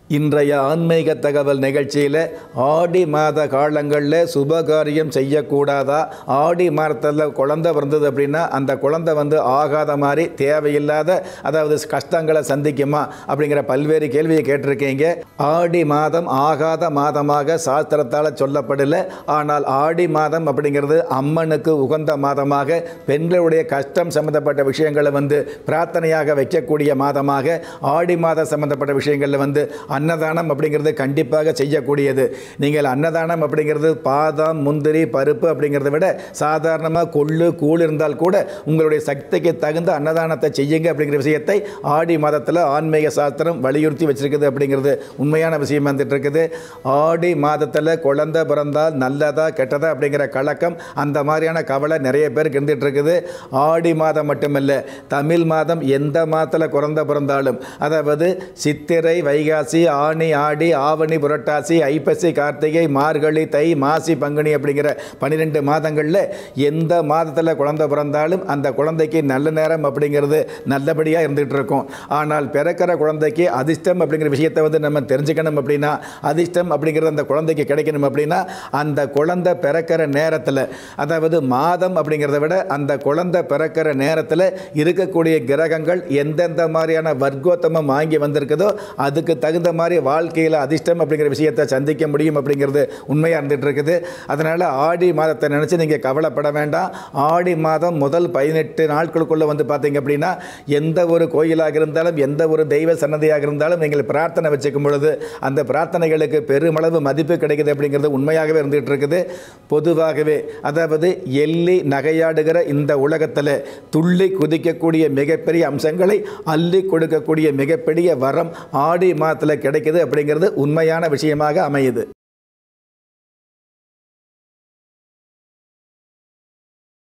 இன்றைய ஆன்மீக தகவல் நிகழ்ச்சியில் ஆடி மாத காலங்களில் சுபகாரியம் செய்யக்கூடாதா ஆடி மாதத்தில் குழந்தை பிறந்தது அப்படின்னா அந்த குழந்தை வந்து ஆகாத மாதிரி தேவையில்லாத அதாவது கஷ்டங்களை சந்திக்குமா அப்படிங்கிற பல்வேறு கேள்வியை கேட்டிருக்கீங்க ஆடி மாதம் ஆகாத மாதமாக சாஸ்திரத்தால் சொல்லப்படலை ஆனால் ஆடி மாதம் அப்படிங்கிறது அம்மனுக்கு உகந்த மாதமாக பெண்களுடைய கஷ்டம் சம்பந்தப்பட்ட விஷயங்களை வந்து பிரார்த்தனையாக வைக்கக்கூடிய மாதமாக ஆடி மாதம் சம்பந்தப்பட்ட விஷயங்களில் வந்து அன்னதானம் அப்படிங்கிறது கண்டிப்பாக செய்யக்கூடியது நீங்கள் அன்னதானம் அப்படிங்கிறது பாதாம் முந்திரி பருப்பு அப்படிங்கிறத விட சாதாரணமாக கொள்ளு கூழ் இருந்தால் கூட உங்களுடைய சக்திக்கு தகுந்த அன்னதானத்தை செய்யுங்க அப்படிங்கிற விஷயத்தை ஆடி மாதத்தில் ஆன்மீக சாஸ்திரம் வலியுறுத்தி வச்சிருக்குது அப்படிங்கிறது உண்மையான விஷயம் வந்துட்டு இருக்குது ஆடி மாதத்தில் குழந்தை பிறந்தால் நல்லதா கெட்டதா அப்படிங்கிற கலக்கம் அந்த மாதிரியான கவலை நிறைய பேருக்கு இருந்துட்டு இருக்குது ஆடி மாதம் மட்டுமல்ல தமிழ் மாதம் எந்த மாதத்தில் குழந்தை பிறந்தாலும் அதாவது சித்திரை வைகாசி ஆனி ஆடி ஆவணி புரட்டாசி ஐப்பசி கார்த்திகை மார்கழி தை மாசி பங்குனி அப்படிங்கிற பன்னிரெண்டு மாதங்களில் எந்த மாதத்தில் குழந்தை பிறந்தாலும் அந்த குழந்தைக்கு நல்ல நேரம் அப்படிங்கிறது நல்லபடியாக இருந்துகிட்டு இருக்கும் ஆனால் பிறக்கிற குழந்தைக்கு அதிர்ஷ்டம் அப்படிங்கிற விஷயத்தை வந்து நம்ம தெரிஞ்சுக்கணும் அப்படின்னா அதிர்ஷ்டம் அப்படிங்கிறது அந்த குழந்தைக்கு கிடைக்கணும் அப்படின்னா அந்த குழந்தை பிறக்கிற நேரத்தில் அதாவது மாதம் அப்படிங்கிறத விட அந்த குழந்தை பிறக்கிற நேரத்தில் இருக்கக்கூடிய கிரகங்கள் எந்தெந்த மாதிரியான வர்க்கோத்தமம் வாங்கி வந்திருக்குதோ அதுக்கு தகுந்த மாதிரி வாழ்க்கையில் அதிர்ஷ்டம் அப்படிங்கிற விஷயத்தை சந்திக்க முடியும் அப்படிங்கிறது உண்மையாக இருந்துகிட்டு இருக்குது அதனால் ஆடி மாதத்தை நினச்சி நீங்கள் கவலைப்பட வேண்டாம் ஆடி மாதம் முதல் பதினெட்டு நாட்களுக்குள்ளே வந்து பார்த்தீங்க அப்படின்னா எந்த ஒரு கோயிலாக இருந்தாலும் எந்த ஒரு தெய்வ சன்னதியாக இருந்தாலும் நீங்கள் பிரார்த்தனை வச்சுக்கும் பொழுது அந்த பிரார்த்தனைகளுக்கு பெருமளவு மதிப்பு கிடைக்குது அப்படிங்கிறது உண்மையாகவே இருந்துகிட்டு இருக்குது பொதுவாகவே அதாவது எள்ளி நகையாடுகிற இந்த உலகத்தில் துள்ளி குதிக்கக்கூடிய மிகப்பெரிய அம்சங்களை அள்ளி கொடுக்கக்கூடிய மிகப்பெரிய வரம் ஆடி மாதத்தில் கிடைக்குது அப்படிங்கிறது உண்மையான விஷயமாக அமையுது